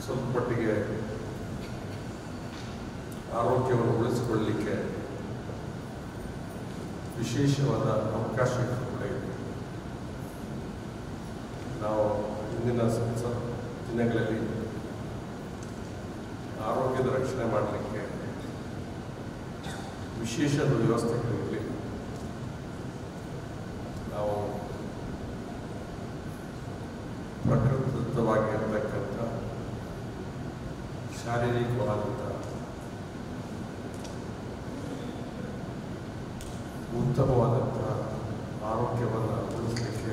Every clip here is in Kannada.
ಸ್ವಲ್ಪ ಮಟ್ಟಿಗೆ ಆರೋಗ್ಯವನ್ನು ಉಳಿಸಿಕೊಳ್ಳಲಿಕ್ಕೆ ವಿಶೇಷವಾದ ಅವಕಾಶ ಕೂಡ ಇದೆ ನಾವು ಇಂದಿನ ಸ- ಸ- ದಿನಗಳಲ್ಲಿ ಆರೋಗ್ಯದ ರಕ್ಷಣೆ ಮಾಡಲಿಕ್ಕೆ ವಿಶೇಷದ ವ್ಯವಸ್ಥೆಗಳಿರಲಿ ನಾವು ಪ್ರಕೃತಿದತ್ತವಾಗಿರ್ತಕ್ಕಂಥ ಶಾರೀರಿಕವಾದಂಥ ಉತ್ತಮವಾದಂಥ ಆರೋಗ್ಯವನ್ನು ಉಳಿಸಲಿಕ್ಕೆ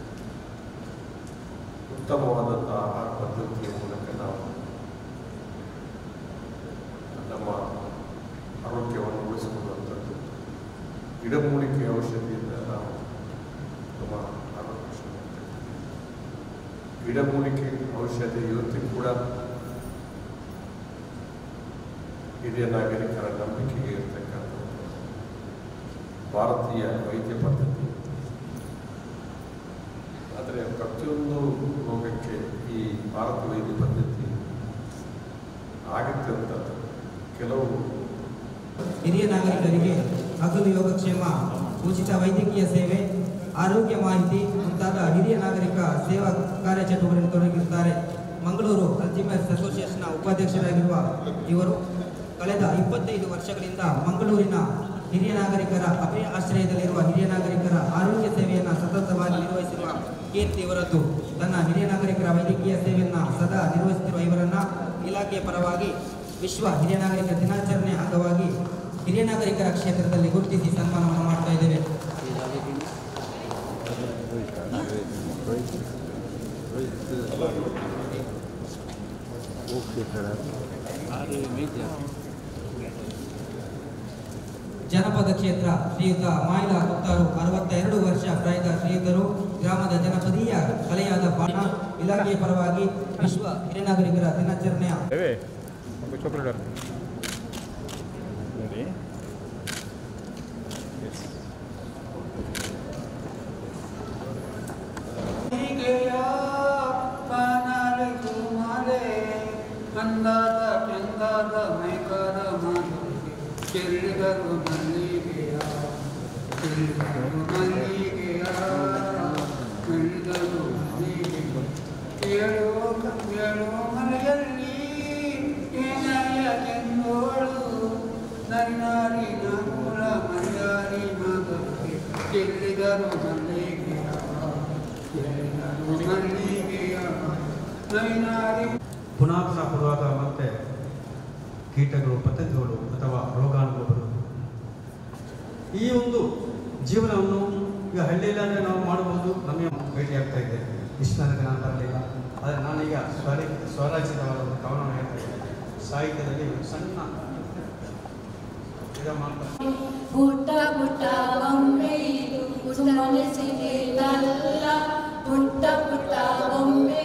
ಉತ್ತಮವಾದಂಥ ಆಹಾರ ಪದ್ಧತಿಯ ಮೂಲಕ ನಾವು ನಮ್ಮ ಆರೋಗ್ಯವನ್ನು ಉಳಿಸಿಕೊಳ್ಳುವಂಥದ್ದು ಗಿಡಮೂಲಿಕೆ ಔಷಧಿಯಿಂದ ನಾವು ನಮ್ಮ ಆರೋಗ್ಯ ಗಿಡಮೂಲಿಕೆ ಔಷಧಿ ಇವತ್ತಿಗೂ ಕೂಡ ಹಿರಿಯ ನಾಗರಿಕರ ನಂಬಿಕೆಗೆ ಇರತಕ್ಕಂಥ ಭಾರತೀಯ ವೈದ್ಯ ಪದ್ಧತಿ ಆದರೆ ಪ್ರತಿಯೊಂದು ರೋಗಕ್ಕೆ ಈ ಭಾರತ ವೈದ್ಯ ಪದ್ಧತಿ ಆಗುತ್ತೆ ಅಂತ ಕೆಲವು ಹಿರಿಯ ನಾಗರಿಕರಿಗೆ ಹಗಲು ಯೋಗಕ್ಷೇಮ ಉಚಿತ ವೈದ್ಯಕೀಯ ಸೇವೆ ಆರೋಗ್ಯ ಮಾಹಿತಿ ಮುಂತಾದ ಹಿರಿಯ ನಾಗರಿಕ ಸೇವಾ ಕಾರ್ಯಚಟುವಟಿಕೆಗಳಲ್ಲಿ ತೊಡಗಿರುತ್ತಾರೆ ಮಂಗಳೂರು ಅಲ್ಜಿಮರ್ಸ್ ಅಸೋಸಿಯೇಷನ್ನ ಉಪಾಧ್ಯಕ್ಷರಾಗಿರುವ ಇವರು ಕಳೆದ ಇಪ್ಪತ್ತೈದು ವರ್ಷಗಳಿಂದ ಮಂಗಳೂರಿನ ಹಿರಿಯ ನಾಗರಿಕರ ಅಭಯ ಆಶ್ರಯದಲ್ಲಿರುವ ಹಿರಿಯ ನಾಗರಿಕರ ಆರೋಗ್ಯ ಸೇವೆಯನ್ನು ಸತತವಾಗಿ ನಿರ್ವಹಿಸಿರುವ ಕೀರ್ತಿ ಇವರದ್ದು ತನ್ನ ಹಿರಿಯ ನಾಗರಿಕರ ವೈದ್ಯಕೀಯ ಸೇವೆಯನ್ನು ಸದಾ ನಿರ್ವಹಿಸುತ್ತಿರುವ ಇವರನ್ನ ಇಲಾಖೆಯ ಪರವಾಗಿ ವಿಶ್ವ ಹಿರಿಯ ನಾಗರಿಕರ ದಿನಾಚರಣೆ ಅಂಗವಾಗಿ ಹಿರಿಯ ನಾಗರಿಕರ ಕ್ಷೇತ್ರದಲ್ಲಿ ಗುರುತಿಸಿ ಸನ್ಮಾನವನ್ನು ಮಾಡ್ತಾ ಇದ್ದೇವೆ ಜನಪದ ಕ್ಷೇತ್ರ ಶ್ರೀಯುತ ಮಾಯಿಲ ಗುಪ್ತಾರು ಅರವತ್ತ ಎರಡು ವರ್ಷ ಪ್ರಾಯದ ಶ್ರೀಯುತರು ಗ್ರಾಮದ ಜನಪದೀಯ ಕಲೆಯಾದ ಬಾಣ ಇಲಾಖೆಯ ಪರವಾಗಿ ವಿಶ್ವ ಹಿರಿಯ ನಾಗರಿಕರ ದಿನಾಚರಣೆಯ Bebé, un bicho por Ready? ಅಂದಾದ ಕೆಂದಾದ ಮೈಕಾದ ಮಾತು ಚೆಲ್ಲಿದರು ಮಲ್ಲಿಗೆಯ ಚೆಲ್ಲಿದರು ಮಲ್ಲಿಗೆಯ ಚೆಲ್ಲಿದರು ಮಲ್ಲಿಗೆ ಕೇಳೋ ಕೇಳೋ ಮನೆಯಲ್ಲಿ ಏನಾಯ ಕೆಂದೋಳು ನನ್ನಾರಿ ನಾಗೂರ ಮರ್ಯಾರಿ ಮಗಕ್ಕೆ ಚೆಲ್ಲಿದರು ಮಲ್ಲಿಗೆಯ ಚೆಲ್ಲಿದರು ಮಲ್ಲಿಗೆಯ ನೈನಾರಿ ಪುನಃ ಪುನಃ ಬರುವಾಗ ಮತ್ತೆ ಕೀಟಗಳು ಪದ್ಧತಿಗಳು ಅಥವಾ ರೋಗಾಣುಗಳು ಬರುವುದು ಈ ಒಂದು ಜೀವನವನ್ನು ಈಗ ಹಳ್ಳಿಯಲ್ಲಾದರೆ ನಾವು ಮಾಡಬಹುದು ನಮಗೆ ಭೇಟಿಯಾಗ್ತಾ ಇದೆ ಇಷ್ಟು ನನಗೆ ನಾನು ಬರಲಿಲ್ಲ ಆದರೆ ನಾನೀಗ ಸ್ವರ ಸ್ವರಾಜ್ಯದವರ ಒಂದು ಕವನವನ್ನು ಹೇಳ್ತಾ ಇದ್ದೇನೆ ಸಾಹಿತ್ಯದಲ್ಲಿ ಒಂದು ಸಣ್ಣ ಇದು ಮಾಡ್ತಾ ಪುಟ್ಟ ಪುಟ್ಟ ಬೊಂಬೆ ಇದು ಸುಮ್ಮನೆ ಸಿಗಿದಲ್ಲ ಪುಟ್ಟ ಪುಟ್ಟ ಬೊಂಬೆ